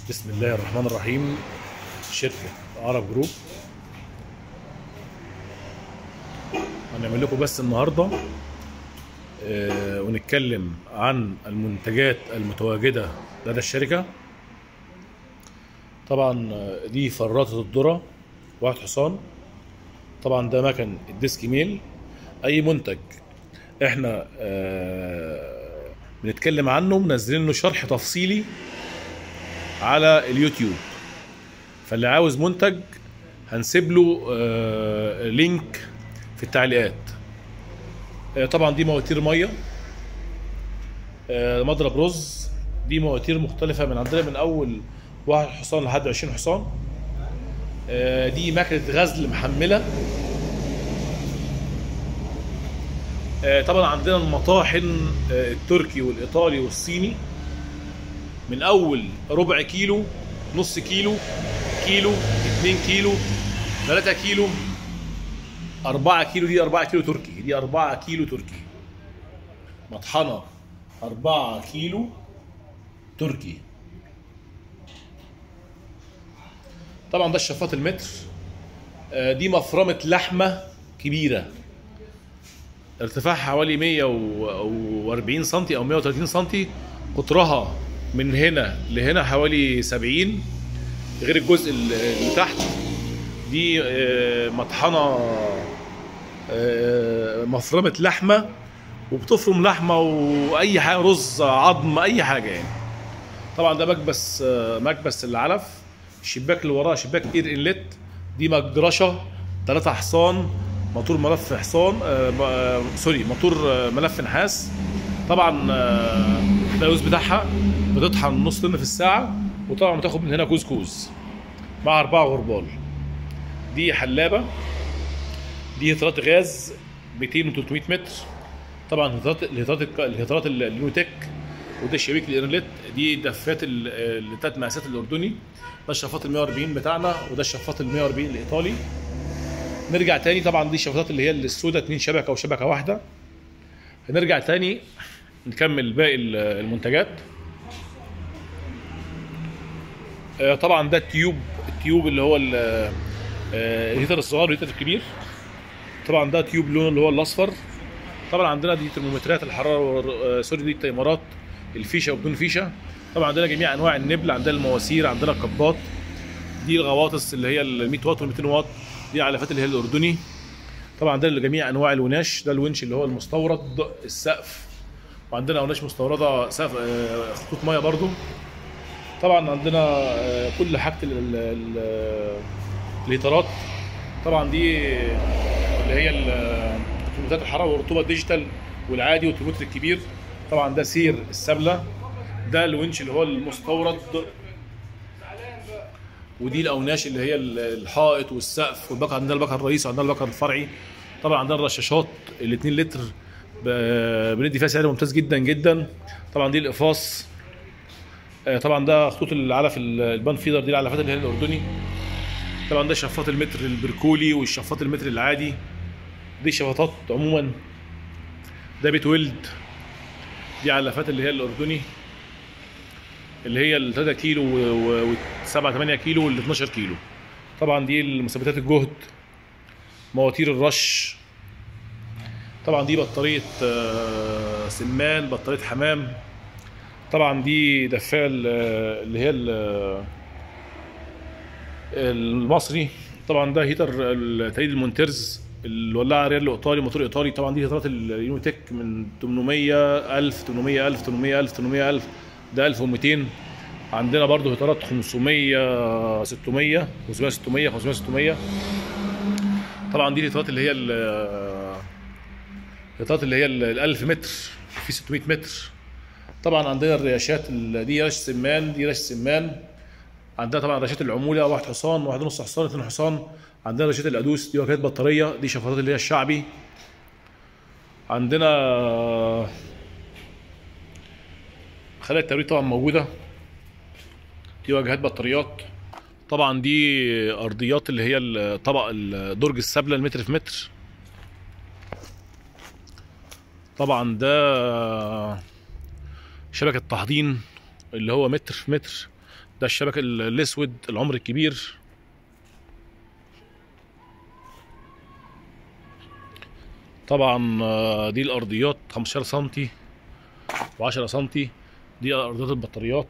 بسم الله الرحمن الرحيم شركة عرب جروب هنعمل لكم بس النهارده آه، ونتكلم عن المنتجات المتواجدة لدى الشركة طبعا آه، دي فراتة الذرة واحد حصان طبعا ده مكن الديسك ميل اي منتج احنا آه، بنتكلم عنه منزلين له شرح تفصيلي على اليوتيوب فاللي عاوز منتج هنسيب له آه، لينك في التعليقات آه، طبعا دي مواتير ميه آه، مضرب رز دي مواتير مختلفه من عندنا من اول واحد حصان لحد 20 حصان آه، دي ماكينه غزل محمله آه، طبعا عندنا المطاحن آه، التركي والايطالي والصيني من اول ربع كيلو نص كيلو كيلو 2 كيلو 3 كيلو 4 كيلو دي 4 كيلو تركي دي 4 كيلو تركي مطحنه 4 كيلو تركي طبعا ده الشفاط المتر آه، دي مفرمه لحمه كبيره ارتفاعها حوالي 140 سم او 130 سم قطرها من هنا لهنا حوالي 70 غير الجزء اللي تحت دي آه، مطحنه آه، مفرمه لحمه وبتفرم لحمه واي حاجه رز عظم اي حاجه يعني طبعا ده مكبس آه، مكبس العلف الشباك اللي وراه شباك اير انلت دي مجرشه ثلاثة حصان موتور ملف حصان آه، م- آه، سوري موتور آه، ملف نحاس طبعا آه، ده الوز بتاعها بتطحن نص طن في الساعه وطبعا بتاخد من هنا كوز كوز مع اربعه غربال دي حلابه دي هيترات غاز 200 و 300 متر طبعا الهيترات الهيترات الك- الهيترات ال- النيوتك وده الشبيك الانرلت دي دفات ال- الثلاث مقاسات الاردني ده الشفاط ال 140 بتاعنا وده الشفاط ال 140 الايطالي نرجع تاني طبعا دي الشفاطات اللي هي السوداء اتنين شبكه وشبكه واحده هنرجع تاني نكمل باقي ال- المنتجات آه، طبعا ده التيوب التيوب اللي هو ال- آه، الهيتر الصغير والهيتر الكبير طبعا ده تيوب لونه اللي هو الاصفر طبعا عندنا دي ترمومترات الحراره والر- آه، سوري دي التيمرات الفيشه وبدون فيشه طبعا عندنا جميع انواع النبل عندنا المواسير عندنا الكبات دي الغواطس اللي هي ال 100 واط وال 200 واط دي علافات اللي هي الاردني طبعا عندنا جميع انواع الوناش ده الونش اللي هو المستورد السقف وعندنا وناش مستورده سقف آه، خطوط ميه برضو طبعا عندنا آه، كل حاجه ال- ال- ال- الهيترات طبعا دي اللي هي ال- ترمومترات الحراره والرطوبه الديجيتال والعادي والترمومتر الكبير طبعا ده سير السبله ده الونش اللي هو المستورد ودي الاوناش اللي هي ال- الحائط والسقف والبكر عندنا البكر الرئيسي وعندنا البكر الفرعي طبعا عندنا الرشاشات ال 2 لتر ب- بندي فيها سعر ممتاز جدا جدا طبعا دي الاقفاص آه، طبعا ده خطوط العلف ال- البان فيدر دي العلفات اللي هي الاردني طبعا ده شفاط المتر البركولي والشفاط المتر العادي دي شفاطات عموما ده بيت ويلد دي علافات اللي هي الاردني اللي هي ال 3 كيلو و 7 8 كيلو وال 12 كيلو طبعا دي المثبتات الجهد مواتير الرش طبعا دي بطاريه آه، سمان بطاريه حمام طبعا دي دفايه ال- اللي هي ال- المصري طبعا ده هيتر التايد المونترز الولاعه ريال ايطالي موتور ايطالي طبعا دي هيترات اليونيتك من 800 1000 800 1000 800 1000 800 1000 ده 1200 عندنا برضو هيترات 500 600 500 600 500 600 طبعا دي الهيترات اللي هي ال- الهيترات اللي هي ال 1000 متر في 600 متر طبعا عندنا الرياشات ال- دي رش سمان دي رش سمان عندنا طبعا رشات العموله واحد حصان واحد ونص حصان اثنين حصان عندنا رشات الادوس دي وكالات بطاريه دي شفاطات اللي هي الشعبي عندنا خلايا التبريد طبعا موجوده دي واجهات بطاريات طبعا دي ارضيات اللي هي الطبق درج السبله المتر في متر طبعا ده شبكه تحضين اللي هو متر في متر ده الشبك ال- الاسود العمر الكبير طبعا آه، دي الارضيات 15 سنتي و10 سنتي دي ارضيات البطاريات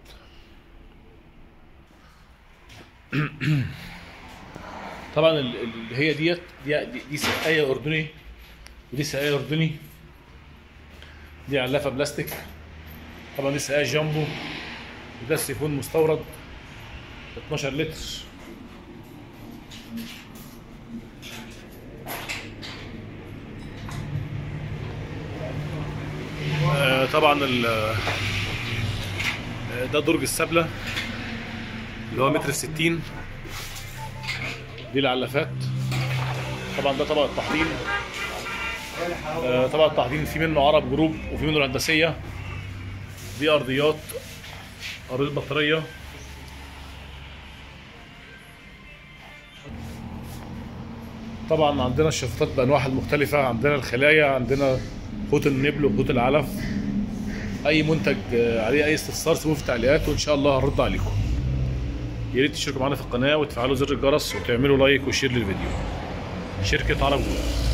طبعا ال- ال- اللي هي ديت دي دي, دي سقايه اردني ودي سقايه اردني دي علافه بلاستيك طبعا دي سقايه جامبو وده السيفون مستورد 12 لتر آه، طبعا ال آه، ده درج السبلة اللي هو متر ستين دي العلافات طبعا ده طبق التحضير آه، طبق التحضير في منه عرب جروب وفي منه الهندسية دي أرضيات أرضية بطارية طبعا عندنا الشفاطات بانواعها المختلفه عندنا الخلايا عندنا خوط النبل وخوط العلف اي منتج آه، عليه اي استفسار سيبوه في التعليقات وان شاء الله هنرد عليكم يا ريت تشتركوا معانا في القناه وتفعلوا زر الجرس وتعملوا لايك وشير للفيديو شركه عرب جروب